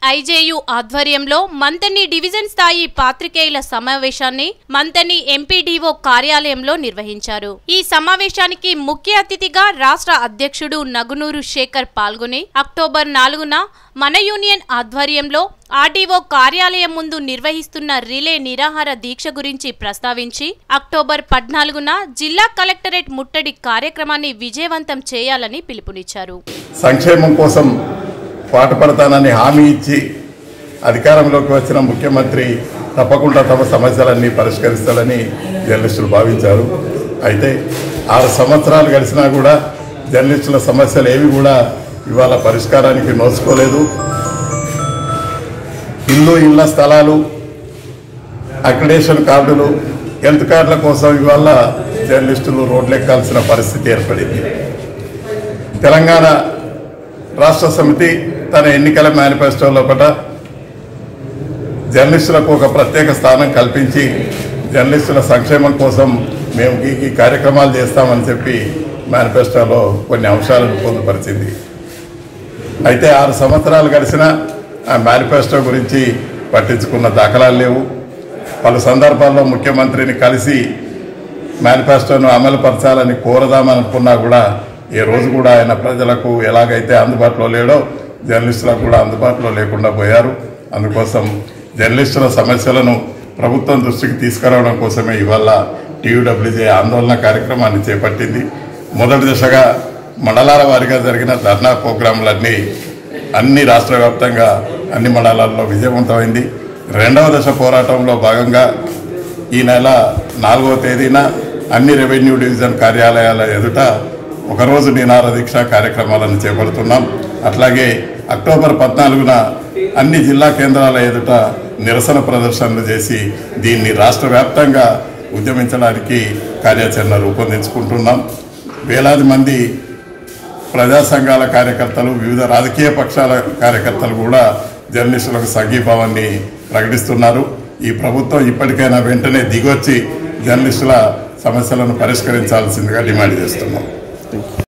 IJU ఆధ్వర్యంలో Manthani division స్థాయి పాత్రికేయుల సమావేశాన్ని మంతని ఎంపీడీఓ కార్యాలయంలో నిర్వహించారు ఈ సమావేశానికి ముఖ్య అతిథిగా రాష్ట్ర అధ్యక్షుడు నగునూరు శేఖర్ పాల్గొని అక్టోబర్ నాలుగున మన యూనియన్ ఆధ్వర్యంలో ఆర్డీఓ కార్యాలయం ముందు నిర్వహిస్తున్న రిలే నిరాహార దీక్ష గురించి ప్రస్తావించి అక్టోబర్ పద్నాలుగున జిల్లా కలెక్టరేట్ ముట్టడి కార్యక్రమాన్ని విజయవంతం చేయాలని పిలుపునిచ్చారు సంక్షేమం కోసం పాటుపడతానని హామీ ఇచ్చి అధికారంలోకి వచ్చిన ముఖ్యమంత్రి తప్పకుండా తమ సమస్యలన్నీ పరిష్కరిస్తారని జర్నలిస్టులు భావించారు అయితే ఆరు సంవత్సరాలు గడిచినా కూడా జర్నలిస్టుల సమస్యలు ఏవి కూడా ఇవాళ పరిష్కారానికి నోచుకోలేదు ఇల్లు ఇళ్ల స్థలాలు అక్రిడేషన్ కార్డులు హెల్త్ కార్డుల కోసం ఇవాళ జర్నలిస్టులు రోడ్లెక్కాల్సిన పరిస్థితి ఏర్పడింది తెలంగాణ రాష్ట్ర సమితి తన ఎన్నికల మేనిఫెస్టోలో ఒకట జర్నలిస్టులకు ఒక ప్రత్యేక స్థానం కల్పించి జర్నలిస్టుల సంక్షేమం కోసం మేము ఈ ఈ కార్యక్రమాలు చేస్తామని చెప్పి మేనిఫెస్టోలో కొన్ని అంశాలను పొందుపరిచింది అయితే ఆరు సంవత్సరాలు గడిచిన ఆ మేనిఫెస్టో గురించి పట్టించుకున్న దాఖలాలు లేవు పలు సందర్భాల్లో ముఖ్యమంత్రిని కలిసి మేనిఫెస్టోను అమలుపరచాలని కోరదామనుకున్నా కూడా ఏ రోజు కూడా ఆయన ప్రజలకు ఎలాగైతే అందుబాటులో లేడో జర్నలిస్టులకు కూడా అందుబాటులో లేకుండా పోయారు అందుకోసం జర్నలిస్టుల సమస్యలను ప్రభుత్వం దృష్టికి తీసుకురావడం కోసమే ఇవాళ టీయూడబ్ల్యూజే ఆందోళన కార్యక్రమాన్ని చేపట్టింది మొదటి దశగా మండలాల వారీగా జరిగిన ధర్నా ప్రోగ్రాంలన్నీ అన్ని రాష్ట్ర వ్యాప్తంగా అన్ని మండలాల్లో విజయవంతమైంది రెండవ దశ పోరాటంలో భాగంగా ఈ నెల నాలుగవ తేదీన అన్ని రెవెన్యూ డివిజన్ కార్యాలయాల ఎదుట ఒకరోజు నినార దీక్ష కార్యక్రమాలను చేపడుతున్నాం అట్లాగే అక్టోబర్ పద్నాలుగున అన్ని జిల్లా కేంద్రాల ఎదుట నిరసన ప్రదర్శనలు చేసి దీన్ని రాష్ట్ర వ్యాప్తంగా ఉద్యమించడానికి కార్యాచరణ రూపొందించుకుంటున్నాం వేలాది మంది ప్రజా సంఘాల కార్యకర్తలు వివిధ రాజకీయ పక్షాల కార్యకర్తలు కూడా జర్నలిస్టులకు సంఘీభావాన్ని ప్రకటిస్తున్నారు ఈ ప్రభుత్వం ఇప్పటికైనా వెంటనే దిగొచ్చి జర్నలిస్టుల సమస్యలను పరిష్కరించాల్సిందిగా డిమాండ్ చేస్తున్నాం